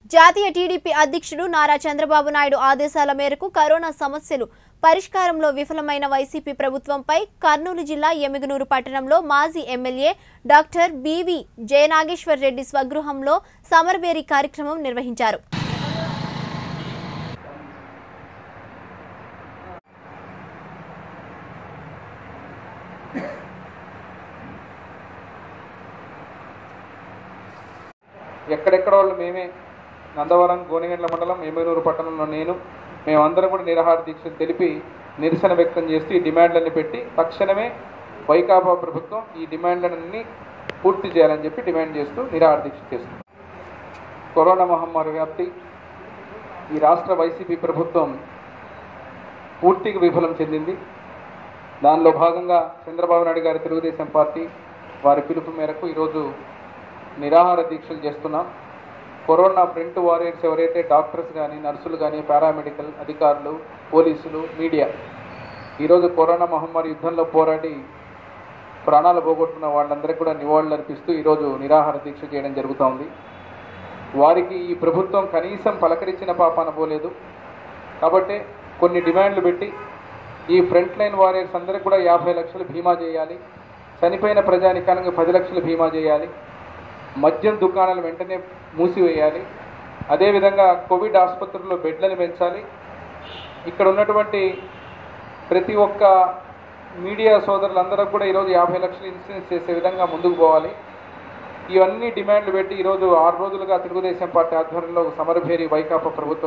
జాతీయ టీడీపీ అధ్యక్షుడు నారా చంద్రబాబు నాయుడు ఆదేశాల మేరకు కరోనా సమస్యలు పరిష్కారంలో విఫలమైన వైసీపీ ప్రభుత్వంపై కర్నూలు జిల్లా ఎమిగనూరు పట్టణంలో మాజీ MLA doctor BV Jayanageswar Reddy స్వగృహంలో సమర్బేరి కార్యక్రమం నిర్వహించారు ఎక్కడెక్కడ వాళ్ళు మేమే నందవరం గోనెగండ్ల మండలం ఎమ్మెనూరు పట్టణంలో నేను మేమందరం కూడా నిరాహార దీక్ష తెలిపి నిరసన వ్యక్తం చేస్తూ ఈ డిమాండ్లన్నీ పెట్టి తక్షణమే వైకాపా ప్రభుత్వం ఈ డిమాండ్లన్నీ పూర్తి చేయాలని చెప్పి డిమాండ్ చేస్తూ నిరాహార దీక్ష చేస్తుంది కరోనా మహమ్మారి వ్యాప్తి ఈ రాష్ట్ర వైసీపీ ప్రభుత్వం పూర్తిగా విఫలం చెందింది దానిలో భాగంగా చంద్రబాబు నాయుడు గారి తెలుగుదేశం పార్టీ వారి పిలుపు మేరకు ఈరోజు నిరాహార దీక్షలు చేస్తున్నాం కరోనా ఫ్రంట్ వారియర్స్ ఎవరైతే డాక్టర్స్ కానీ నర్సులు కానీ పారామెడికల్ అధికారులు పోలీసులు మీడియా ఈరోజు కరోనా మహమ్మారి యుద్ధంలో పోరాడి ప్రాణాలు పోగొట్టుకున్న వాళ్ళందరికీ కూడా నివాళులు అర్పిస్తూ ఈరోజు నిరాహార దీక్ష చేయడం జరుగుతోంది వారికి ఈ ప్రభుత్వం కనీసం పలకరించిన పాపాన పోలేదు కాబట్టి కొన్ని డిమాండ్లు పెట్టి ఈ ఫ్రంట్ లైన్ వారియర్స్ అందరికి కూడా యాభై లక్షలు బీమా చేయాలి చనిపోయిన ప్రజానికానికి పది లక్షలు బీమా చేయాలి మద్యం దుకాణాలు వెంటనే మూసివేయాలి అదేవిధంగా కోవిడ్ ఆసుపత్రుల్లో బెడ్లను పెంచాలి ఇక్కడ ఉన్నటువంటి ప్రతి ఒక్క మీడియా సోదరులందరూ కూడా ఈరోజు యాభై లక్షలు ఇన్సూరెన్స్ చేసే విధంగా ముందుకు పోవాలి ఇవన్నీ డిమాండ్లు పెట్టి ఈరోజు ఆరు రోజులుగా తెలుగుదేశం పార్టీ ఆధ్వర్యంలో సమరభేరి వైకాపా ప్రభుత్వం